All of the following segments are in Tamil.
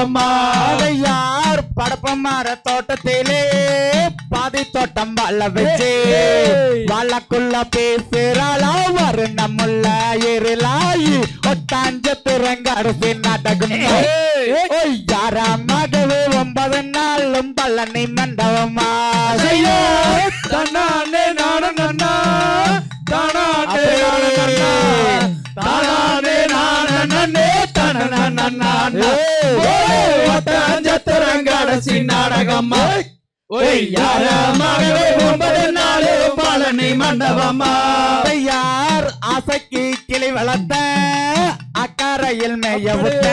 மண்டபமா அதை யார் படப்பமார தோட்டத்திலே பாதி தோட்டம் வாழ வச்சு வாழக்குள்ள பேசுறாளா வரு நம்முள்ள இருளாயி ஒட்டாஞ்ச திறங்கடுசி நாடகம் ஓய் யாராமகவே ஒன்பது நாளும் பழனி மண்டபமா ஐயோ தன்னானே நானும் நன்னா தானானே நானும் நன்னா தானானே நானும் நன்னே தனன நன்னா ஒட்டாஞ்சத்திரங்கடசி நாடகம்மா ஓய் யாரமாகவே ஒன்பது நாளு பழனி மண்டபமா அதை யார் ஆசைக்கு கிளி வளர்த்த அக்கறையில் மேய விட்ட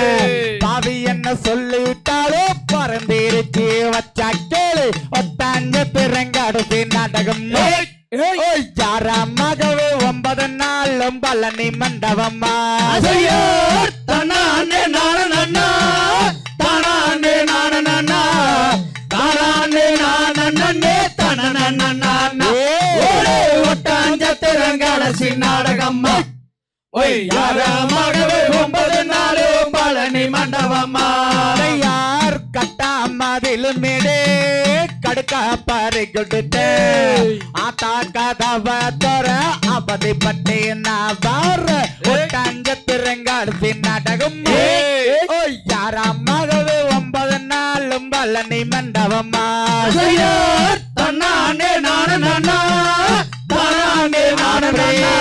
பாவி என்ன சொல்லிட்டாலோ பறந்திருச்சு வச்சா கேளு ஒட்டாஞ்ச திறங்கடுசி நாடகம் ஓய் யாராமகவே ஒன்பது நாளும் பழனி மண்டபமா ஐயோ தன்னானே நானும் நன்னா தானானே நானும் நன்னா தானானே நானும் நன்னே தனன நன்னா ஓரே ஒட்டாஞ்சத்திரங்கடசி நாடகம்மா ஒய் யாரமாகவே ஒன்பது நாளு பழனி மண்டபமா அதை யார் கட்டாமதில் மேடே கடுக்க பறி கொடுத்த ஆத்தா கதவ தோற அவதி பட்டி நான் வார ஒட்டாஞ்ச திறங்காடுசி நாடகம் ஓய் யாராமகவே ஒன்பது நாளும் பழனி மண்டபமா ஐயோ தன்னானே நானும் நன்னா தானானே நானும் நன்னா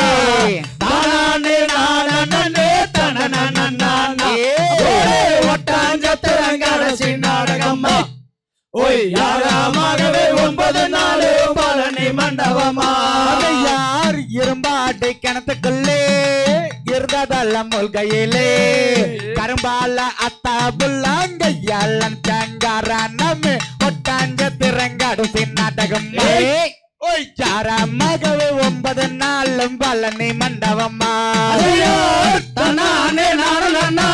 தானானே நானும் நன்னே தனன நன்னா ஓரே ஒட்டாஞ்சத்திரங்கடசி நாடகம்மா ஓய் யாராமகவே ஒன்பது நாளு பழனி மண்டபமா அதை யார் இரும்பாட்டு கிணத்துக்குள்ளே இருந்ததல்ல மூழ்கையிலே கரும்பால அத்தா புல்லாங்கையாளன் சங்காரானமே ஒட்டாஞ்ச திறங்காடு நாடகம் ஓய் சாரா மகவு ஒன்பது நாளும் பழனி மண்டபமா ஐயோ தன்னானே நானும் நன்னா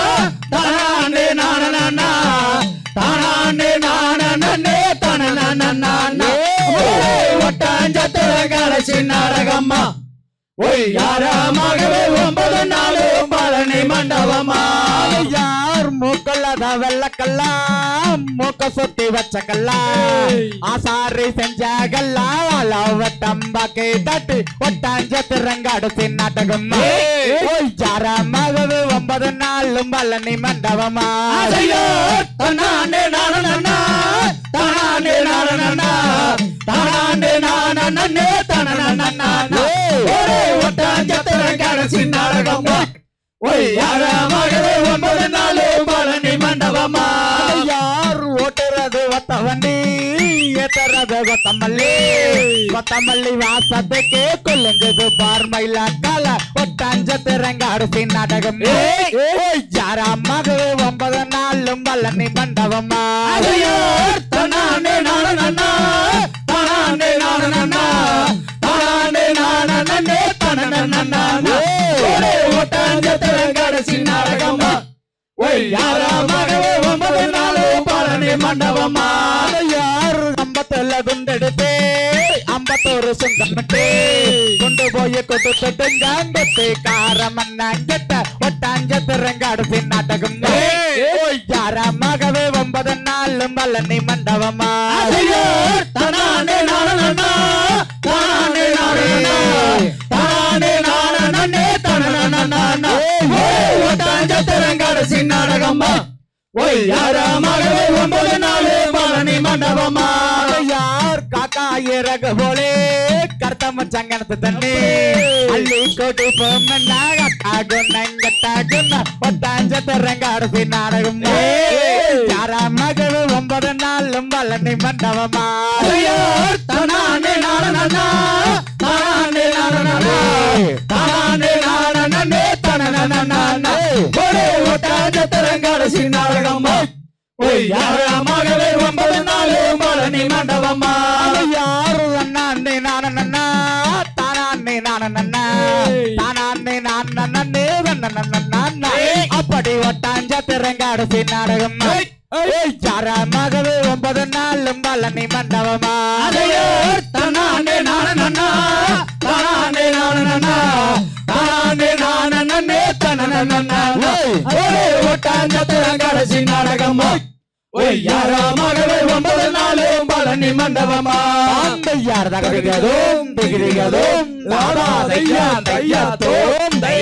தானானே நானும் நன்னா தானானே நானும் நன்னே தனன நன்னா ஓரே ஒட்டாஞ்சத்திரங்கடசி நாடகம்மா ஒய் யாரமாகவே ஒன்பது நாளு பழனி மண்டபமா அதை யார் மூக்கல்லாத வெள்ளக்கல்லா மூக்க சுத்தி வச்சக்கல்லா ஆசாரி செஞ்சாகல்லா அளவ தம்பாக்கை தட்டு ஒட்டாஞ்ச திறங்காடு நாடகம் ஓய் சாரமாகவே ஒன்பது நாளும் பழனி மண்டபமா ஐயோ தன்னானே நானும் நன்னா தானானே நானும் நன்னா தானானே நானும் நன்னே தனன நன்னா ஒரே ஒட்டாஞ்சத்திரங்கடசி நாடகம்மா ஒய் யாரமாகவே ஒன்பது நாளு பழனி மண்டபமா அதை யார் ஓட்டுறது ஒத்த வண்டி ஏத்துறது கொத்தமல்லி கொத்தமல்லி வாசத்துக்கு கொல்லுங்குது பார்மையில கால ஒட்டாஞ்ச திறங்காடு நாடகம் ஓய் யாராமகவே ஒன்பது நாளும் பழனி மண்டபமா ஐயோ தன்னானே நானும் நன்னா தானானே நானும் நன்னா தானானே நானும் நன்னே தனன நன்னா ஒரே ஒட்டாஞ்சத்திரங்கடசி நாடகம்மா ஒய் யாரமாகவே ஒன்பது நாளு பழனி மண்டபமா அதை யார் ஐம்பத்துல குண்டெடுத்து ஐம்பத்தோரு சுங்கமிட்டு கொண்டு போய் கொடுத்துட்டுங்க அங்கத்து காரமண்ணாங்கட்ட ஒட்டாஞ்ச திறங்காடு நாடகம் ஓய் யாராமகவே ஒன்பது நாளும் பழனி மண்டபமா ஐயோ தானானே நானும் நன்னா தானானே நானும் நன்னா தானானே நானும் நன்னே தனன நன்னா ஒரே ஒட்டாஞ்சத்திரங்கடசி நாடகம்மா ஒய் யாரமாகவே ஒன்பது நாளு பழனி மண்டபமா அதை யார் காக்கா இறகு போலே கர்த்தம சங்கனத்து தண்ணி அள்ளி கொட்டி போமன்னா குன்னங்கட்டாகுன்ன ஒட்டாஞ்ச திறங்காடு நாடகம் யாரா மகள் ஒன்பது நாளும் பழனி மண்டபமா ஐயோ தானானே நானும் நன்னா தானானே நானும் நன்னா தானானே நானும் நன்னே தனன நன்னா ஒரே ஒட்டாஞ்சத்திரங்கடசி நாடகம்மா ஒய் யாரமாகவே ஒன்பது நாளு பழனி மண்டபமா அது யாரு அண்ணாண்டே நான நன்னா தானாண்டே நான நன்னா தானாண்டே நான் நன்னே நன்னா அப்படி ஒட்டாஞ்ச திறங்காடு நாடகம் யாரா மகள் ஒன்பது நாளும் பழனி மண்டபமா அதையோ தானானே நானும் நன்னா தானானே நானும் நன்னா தானானே நானும் நன்னே தனன நன்னா ஒரே ஒட்டாஞ்சத்திரங்கடசி நாடகம் ஒய்யாரமாகவே ஒன்பது நாளும் பழனி மண்டபமா யார் தகதிகதும் திகிதிகதும் தாதா தையா தையா தோம் தை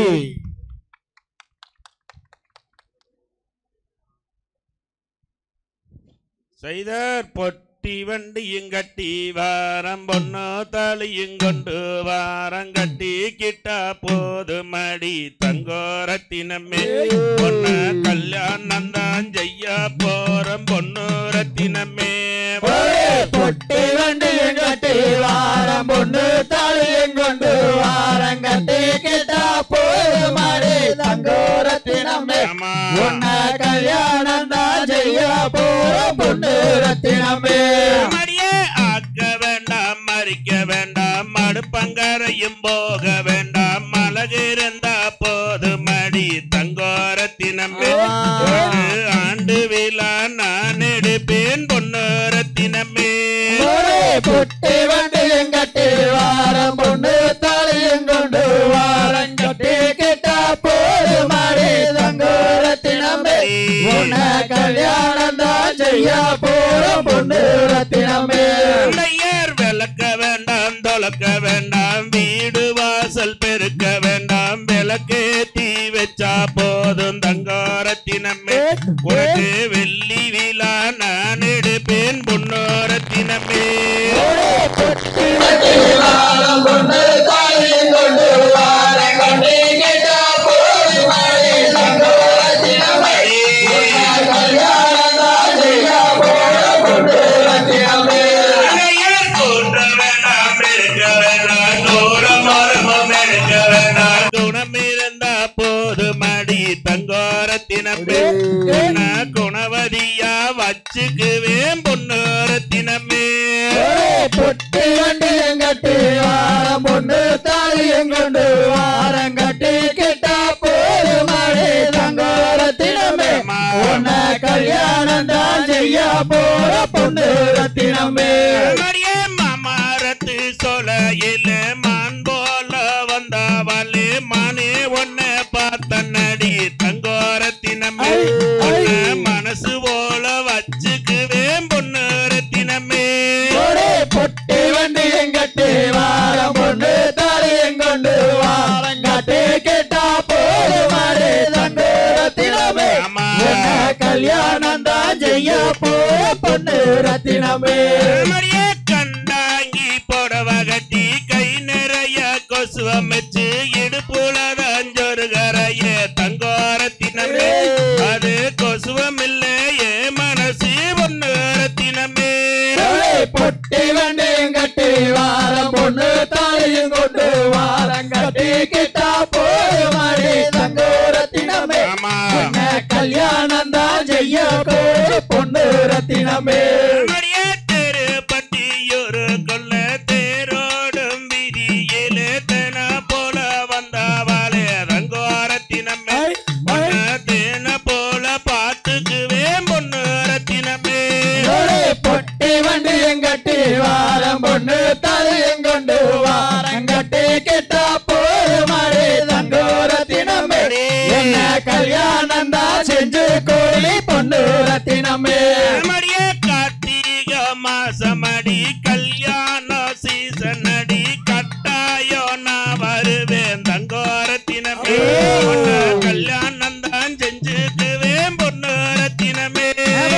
செய்தர் பொட்டி வண்டியும் கட்டி வாரம் பொண்ணு தாலியும் கொண்டு வாரம் கட்டி கிட்டா போது மடி தங்கோரத்தினமே பொண்ணு கல்யாணம் தான் செய்ய போறம் பொண்ணு ரத்தினமே பொட்டி வண்டியும் கட்டி வாரம் பொண்ணு தாலியும் கொண்டு வாரம் கட்டி கிட்டா போது மாடி தங்கோரத்தினமே ஆமா. உன்ன கல்யாணம் தான் செய்ய போற பொண்ணு ரத்தினமே மடியே ஆக்க வேண்டாம் மறிக்க வேண்டாம் மடுப்பங்கரையும் போக வேண்டாம் மலகு இருந்தா போது மடி தங்கோரத்தினமே ஒரு ஆண்டு விழா நான் எடுப்பேன் பொண்ணு ரத்தினமே ஒரே பொட்டி வண்டியும் கட்டி வாரம் பொண்ணு தாலியும் கொண்டு வாரம் கட்டி கிட்டா போது மாடி தங்கோரத்தினமே உன்ன கல்யாணம் தான் செய்ய போற பொண்ணு ரத்தினமே ஐயர் விளக்க வேண்டாம் தொலைக்க வேண்டாம் வீடு வாசல் பெருக்க வேண்டாம் விளக்கு தீ வச்சா போதும் தங்காரத்தினமே உனக்கு வெள்ளி விழா நான் எடுப்பேன் பொன்னோரத்தினமே பொட்டி வண்டி வாரம் பொண்ணு தாலியும் கொண்டு வாரம் கட்டி கிட்டா போது மாடி தங்கோரத்தினமே கல்யாணம் தான் செய்ய போற பொண்ணு ரத்தினமே ஐயர் தோன்ற வேண்டாம் இருக்க வேண்டாம் தூரம் மரமும் எடுக்க வேண்டாம் குணம் இருந்தா போது மடி தங்கோரத்தினமே உன்ன குணவதியா வச்சுக்குவேன் பொன்னோரத்தினமே பொட்டி வண்டியும் கட்டி வாரம் பொண்ணு தாலியும் கொண்டு வாரம் கட்டி கிட்டா போது மாடி தங்கோரத்தினமே உன்ன கல்யாணம் தான் செய்ய போற பொண்ணு ரத்தினமே மரியே மாமாரத்து சொலையில மான் போல வந்தாவலே மானே உன்னை பார்த்த நடி தங்கோரத்தினமே உன்னை மனசு போல வச்சுக்குவேன் பொண்ணு ரத்தினமே ஒரே பொட்டி வண்டியும் கட்டி வாரம் பொண்ணு தாலியும் கொண்டு வாரம் கட்டி கிட்டா போது மாடி தங்கோரத்தினமே ஆமா. உன்ன கல்யாணம் தான் செய்ய போற பொண்ணு ரத்தினமே மரியே கண்டாங்கி புடவ கட்டி கை நிறைய கொசுவம் வச்சு இடுப்புல தஞ்சொரு கரையே தங்கோரத்தினமே அது கொசுவம் இல்லையே மனசு பொண்ணு ரத்தினமே ஒரே பொட்டி வண்டியும் கட்டி வாரம் பொண்ணு தாலியும் கொண்டு வாரம் கட்டி கிட்டா போது மாடி தங்கோரத்தினமே ஆமா உன்ன கல்யாணம் தான் செய்ய போற பொண்ணு ரத்தினமே மரியே திருப்பட்டியூரு கொல்ல தேரோடும் விதியில தென போல வந்தவாளே தங்கோரத்தினமே உன்னை தேன போல பார்த்துக்குவேன் பொண்ணு ரத்தினமே ஒரே பொட்டி வண்டியும் கட்டி வாரம் பொண்ணு தாலியும் கொண்டு வாரம் கட்டி கிட்டா போது மாடி தங்கோரத்தினமே என்ன கல்யாணம் தான் செஞ்சு கோழி பொண்ணு ரத்தினமே மடிய கார்த்திக மாசமடி கல்யாண சீசன் அடி கட்டாயோ நான் வருவேன் தங்கோரத்தினமே உன்னை கல்யாணம் தான் செஞ்சுக்குவேன் பொண்ணு ரத்தினமே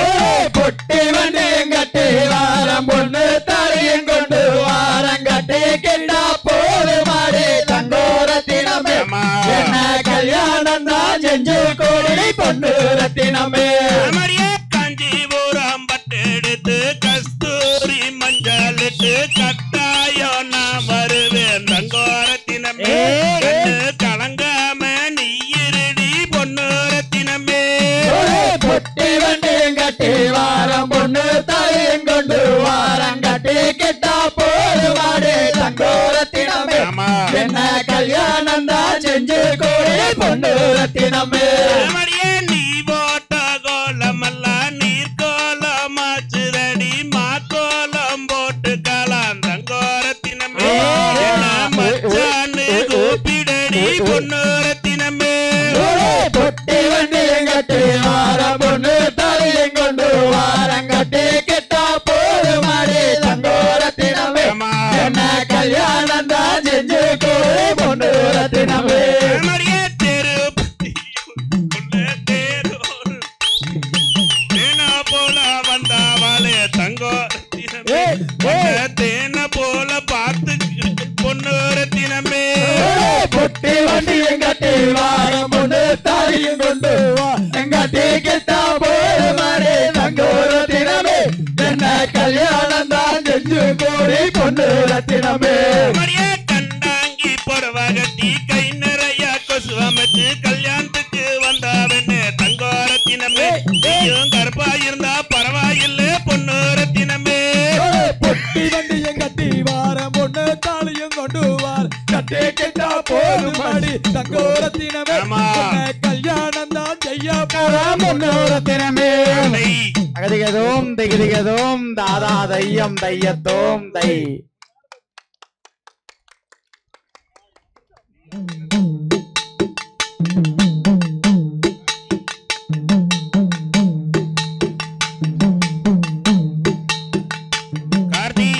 பொட்டி வண்டியும் கட்டி வாரம் பொண்ணு தாலியும் கொண்டு வாரம் கட்டி கிட்டா போது மாடி தங்கோரத்தினமே ஆமா. என்ன கல்யாணம் தான் செஞ்சு கோழி பொண்ணு ரத்தினமே மடிய காஞ்சிபுரம் பட்டெடுத்து கஸ்தூரி மஞ்சள் இட்டு கட்டாயோ நான் வருவேன் தங்கோரத்தினமே கண்ணு கலங்காம நீ இருடி பொண்ணு ரத்தினமே ஒரே பொட்டி வண்டியும் கட்டி வாரம் பொண்ணு தாலியும் கொண்டு வாரம் கட்டி கிட்டா போது மாடி தங்கோரத்தினமே ஆமா. என்ன கல்யாணம் தான் செஞ்சு கோழி பொண்ணு ரத்தினமே மடியே நீ போட்ட கோலமெல்லாம் நீர் கோலமாச்சுதடி மாக்கோலம் போட்டு கலாம் தங்கோரத்தினமே என்ன மச்சான்னு கூப்பிடடி பொண்ணு ரத்தினமே ஒரே பொட்டி வண்டியும் கட்டி வாரம் பொண்ணு தாலியும் கொண்டு செஞ்சு கூடி பொண்ணு ரத்தினமே மரியே தேரு உள்ள தேரு தேனா போல வந்தாவாளே தங்கோ ரத்தினமே உன்னை தேன போல பார்த்து பொண்ணு ரத்தினமே பொட்டி வண்டியும் கட்டி வாரம் பொண்ணு தாலியும் கொண்டு வா எங்காட்டி கிட்டா போடு மாறி தங்கோ ரத்தினமே என்ன கல்யாணம் தான் செஞ்சு கூடி பொண்ணு ரத்தினமே மரியே கண்டாங்கி புடவை கட்டி கை நிறைய கொசு அமைச்சு கல்யாணத்துக்கு வந்தாவென்னு தங்கோ ரத்தினமே நீயும் கருப்பா இருந்தா பரவாயில்ல பொண்ணு ரத்தினமே பொட்டி வண்டியும் கட்டி வாரம் பொண்ணு தாலியும் கொண்டு வார் கட்டி கிட்டா போடு மாடி தங்கோ ரத்தினமே ஆமா. உன்னை கல்யாணம் தான் செய்ய போறான் பொண்ணு ரத்தினமே டேய், தகதிகதோம் திகிதிகதோம் தாதா தையம் தையத்தோம் தை கார்த்தி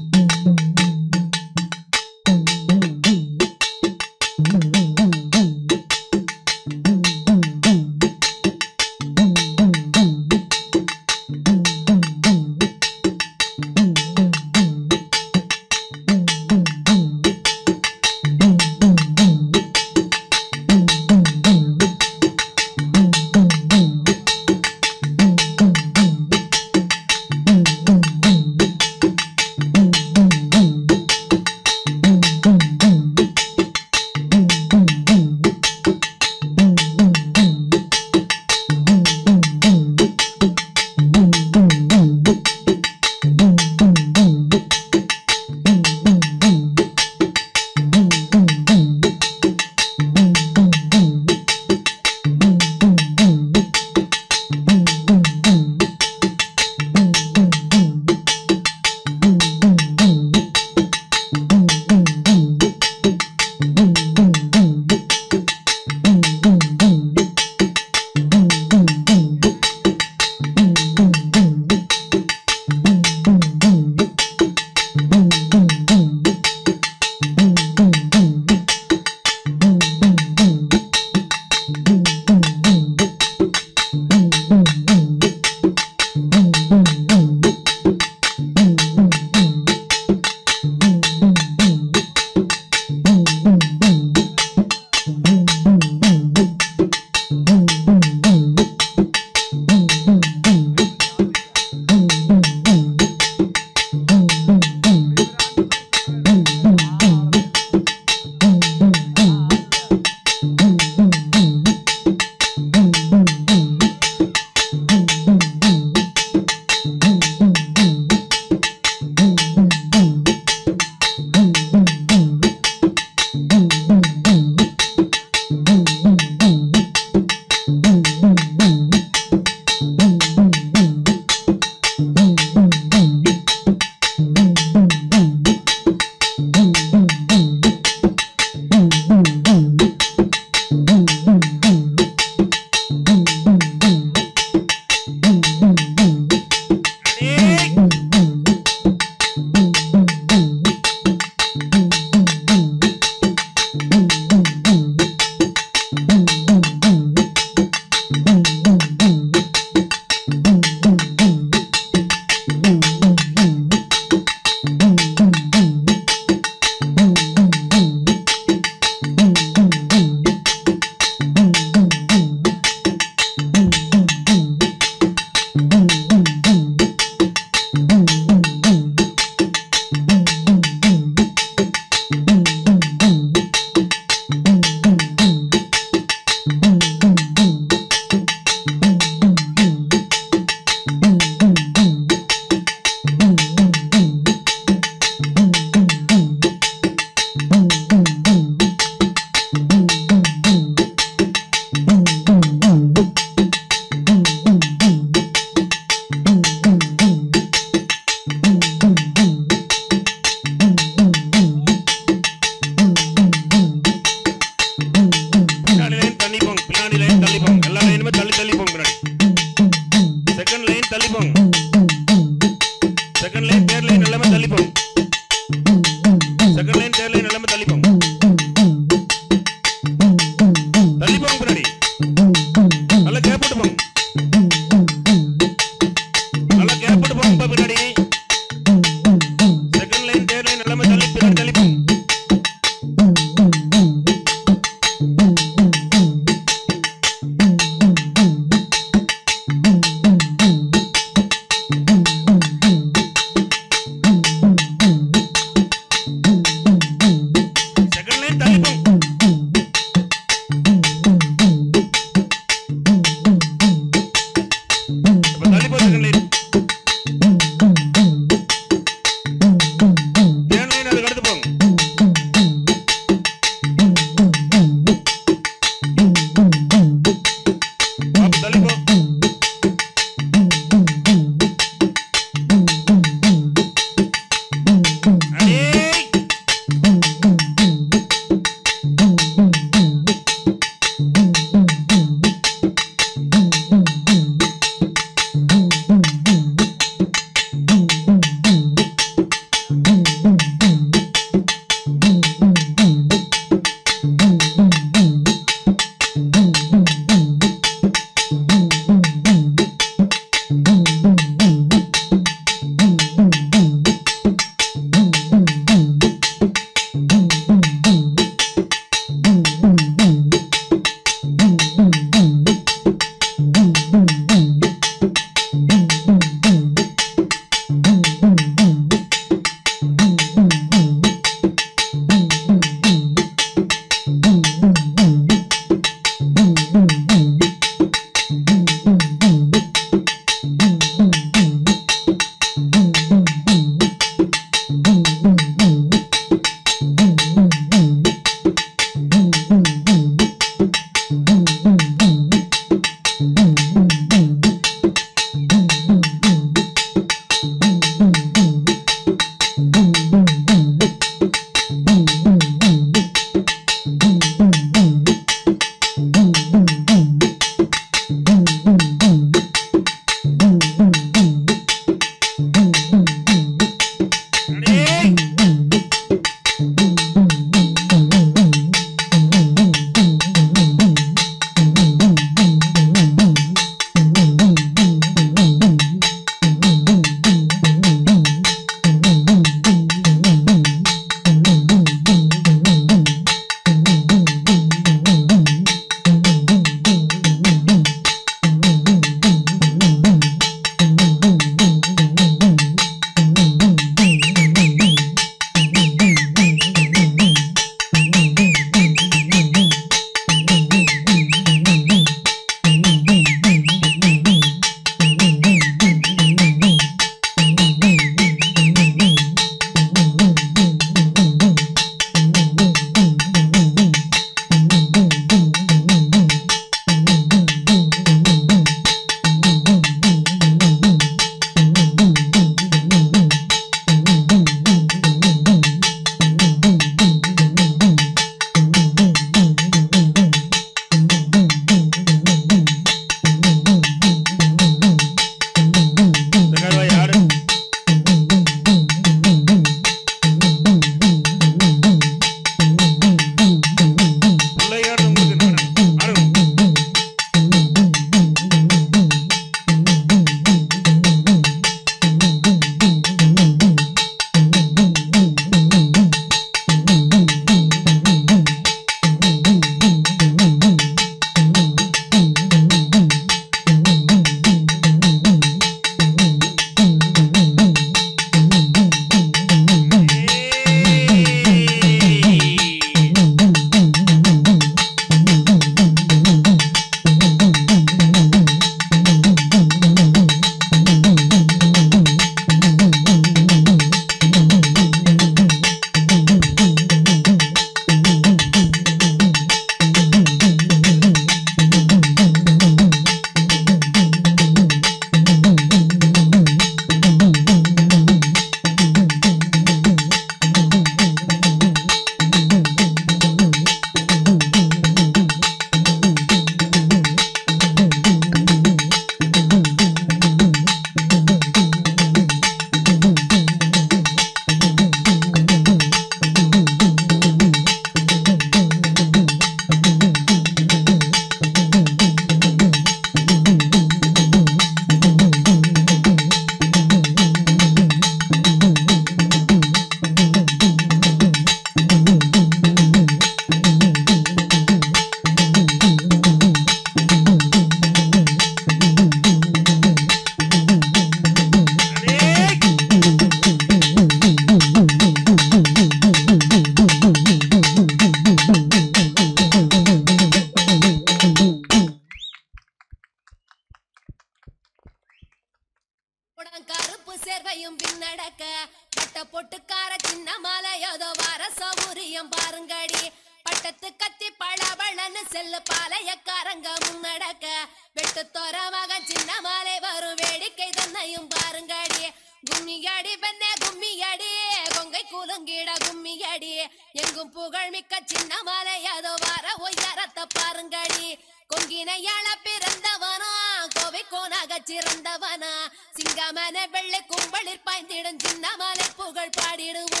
பட்ட பொட்டுக்கார சின்ன மாலை ஏதோ வர சௌரியம் பாருங்கடி பட்டத்து கத்தி பளபளன்னு செல்லு பாளையக்காரங்க முன்னடக்க வெட்டு தோற மகன் சின்ன மாலை வரும் வேடிக்கை தன்னையும் பாருங்கடி கும்மியடி பெண்ணே கும்மியடி கொங்கை குலுங்கிட கும்மியடி எங்கும் புகழ் மிக்க சின்ன மாலை அதோ வர உயரத்தை பாருங்கடி கொங்கினையாள பிறந்தவனா கோவை கோனாக சிறந்தவனா சிங்கமன வெள்ளை கும்பலில் பாய்ந்திடும் சின்ன மாலை புகழ் பாடிடுவோம்